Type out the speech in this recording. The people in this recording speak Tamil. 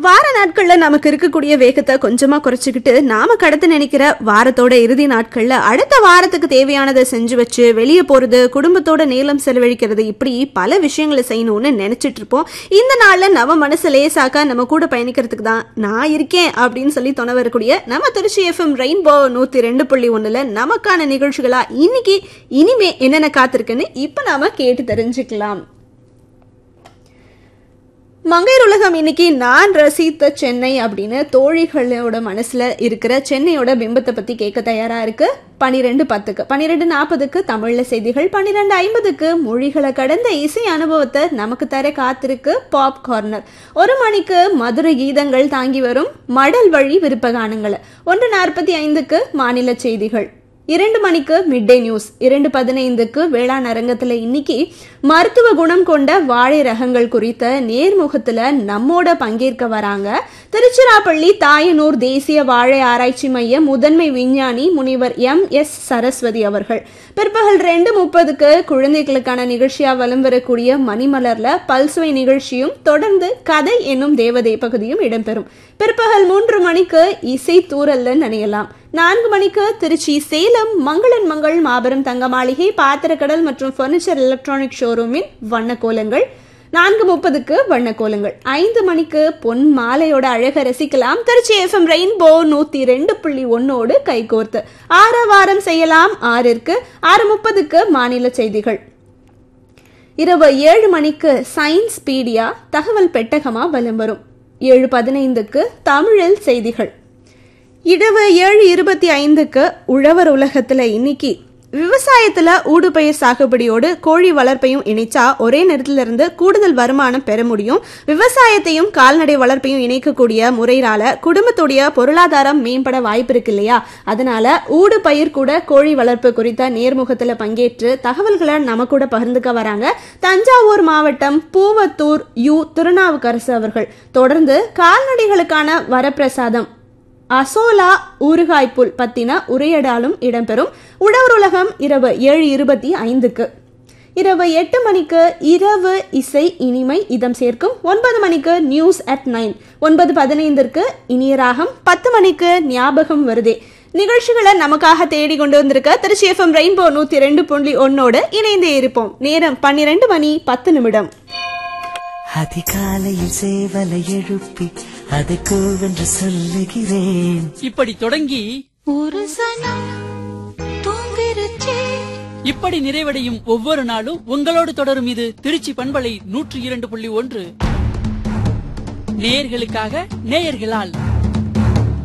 வார நாட்கள்ல நமக்கு இருக்கக்கூடிய வேகத்தை கொஞ்சமா குறைச்சிக்கிட்டு நாம கடத்த நினைக்கிற வாரத்தோட இறுதி நாட்கள்ல அடுத்த வாரத்துக்கு தேவையானதை செஞ்சு வச்சு வெளியே போறது குடும்பத்தோட நேரம் செலவழிக்கிறது இப்படி பல விஷயங்களை செய்யணும்னு நினைச்சிட்டு இருப்போம் இந்த நாள்ல நம்ம மனசு லேசாக்கா நம்ம கூட பயணிக்கிறதுக்கு தான் நான் இருக்கேன் அப்படின்னு சொல்லி துணை வரக்கூடிய நம்ம திருச்சி எஃப்எம் ரெயின்போ நூத்தி ரெண்டு புள்ளி ஒண்ணுல நமக்கான நிகழ்ச்சிகளா இன்னைக்கு இனிமே என்னென்ன காத்திருக்குன்னு இப்ப நாம கேட்டு தெரிஞ்சுக்கலாம் மங்கையர் உலகம் இன்னைக்கு நான் ரசித்த சென்னை அப்படின்னு தோழிகளோட மனசுல இருக்கிற சென்னையோட பிம்பத்தை பத்தி கேட்க தயாரா இருக்கு பனிரெண்டு பத்துக்கு பனிரெண்டு நாற்பதுக்கு தமிழ்ல செய்திகள் பனிரெண்டு ஐம்பதுக்கு மொழிகளை கடந்த இசை அனுபவத்தை நமக்கு தர காத்திருக்கு பாப் கார்னர் ஒரு மணிக்கு மதுரை கீதங்கள் தாங்கி வரும் மடல் வழி விருப்ப கானங்களை ஒன்று நாற்பத்தி ஐந்துக்கு மாநில செய்திகள் இரண்டு மணிக்கு மிட் டே நியூஸ் இரண்டு பதினைந்துக்கு வேளாண் அரங்கத்துல இன்னைக்கு மருத்துவ குணம் கொண்ட வாழை ரகங்கள் குறித்த நேர்முகத்துல நம்மோட பங்கேற்க வராங்க திருச்சிராப்பள்ளி தாயனூர் தேசிய வாழை ஆராய்ச்சி மைய முதன்மை விஞ்ஞானி முனிவர் எம் எஸ் சரஸ்வதி அவர்கள் பிற்பகல் ரெண்டு முப்பதுக்கு குழந்தைகளுக்கான நிகழ்ச்சியா வலம் வரக்கூடிய மணிமலர்ல பல்சுவை நிகழ்ச்சியும் தொடர்ந்து கதை என்னும் தேவதை பகுதியும் இடம்பெறும் பிற்பகல் மூன்று மணிக்கு இசை தூரல்ல நினையலாம் நான்கு மணிக்கு திருச்சி சேலம் மங்களன் மங்கள் மாபெரும் தங்க மாளிகை பாத்திரக்கடல் மற்றும் பர்னிச்சர் எலக்ட்ரானிக் ஷோரூமின் வண்ணக்கோலங்கள் நான்கு முப்பதுக்கு வண்ணக்கோலங்கள் ஐந்து மணிக்கு பொன் மாலையோட அழக ரசிக்கலாம் திருச்சி எஃப்எம் ரெயின்போ நூத்தி ரெண்டு புள்ளி ஒன்னோடு கைகோர்த்து ஆறு வாரம் செய்யலாம் ஆறிற்கு ஆறு முப்பதுக்கு மாநில செய்திகள் இரவு ஏழு மணிக்கு சயின்ஸ் பீடியா தகவல் பெட்டகமா வலம் வரும் ஏழு பதினைந்துக்கு தமிழில் செய்திகள் இரவு ஏழு இருபத்தி ஐந்துக்கு உழவர் உலகத்துல இன்னைக்கு விவசாயத்துல ஊடுபயிர் சாகுபடியோடு கோழி வளர்ப்பையும் இணைச்சா ஒரே நேரத்துல இருந்து கூடுதல் வருமானம் பெற முடியும் விவசாயத்தையும் கால்நடை வளர்ப்பையும் இணைக்கக்கூடிய முறையினால குடும்பத்துடைய பொருளாதாரம் மேம்பட வாய்ப்பு இருக்கு இல்லையா அதனால ஊடு பயிர் கூட கோழி வளர்ப்பு குறித்த நேர்முகத்துல பங்கேற்று தகவல்களை நம்ம கூட பகிர்ந்துக்க வராங்க தஞ்சாவூர் மாவட்டம் பூவத்தூர் யு திருநாவுக்கரசு அவர்கள் தொடர்ந்து கால்நடைகளுக்கான வரப்பிரசாதம் அசோலா ஊறுகாய் புல் பத்தின உரையாடலும் இடம்பெறும் உழவர் உலகம் இரவு ஏழு இருபத்தி ஐந்துக்கு இரவு எட்டு மணிக்கு இரவு இசை இனிமை இதம் சேர்க்கும் ஒன்பது மணிக்கு நியூஸ் அட் நைன் ஒன்பது பதினைந்திற்கு இனிய ராகம் பத்து மணிக்கு ஞாபகம் வருதே நிகழ்ச்சிகளை நமக்காக தேடி கொண்டு வந்திருக்க திருச்சி எஃப்எம் ரெயின்போ நூத்தி ரெண்டு புள்ளி ஒன்னோடு இணைந்தே இருப்போம் நேரம் பன்னிரண்டு மணி பத்து நிமிடம் அதிகாலையில் சேவலை எழுப்பி அதை கூவென்று சொல்லுகிறேன் இப்படி தொடங்கி ஒரு சனம் தூங்கிருச்சே இப்படி நிறைவடையும் ஒவ்வொரு நாளும் உங்களோடு தொடரும் இது திருச்சி பண்பலை நூற்றி இரண்டு புள்ளி ஒன்று நேயர்களுக்காக நேயர்களால்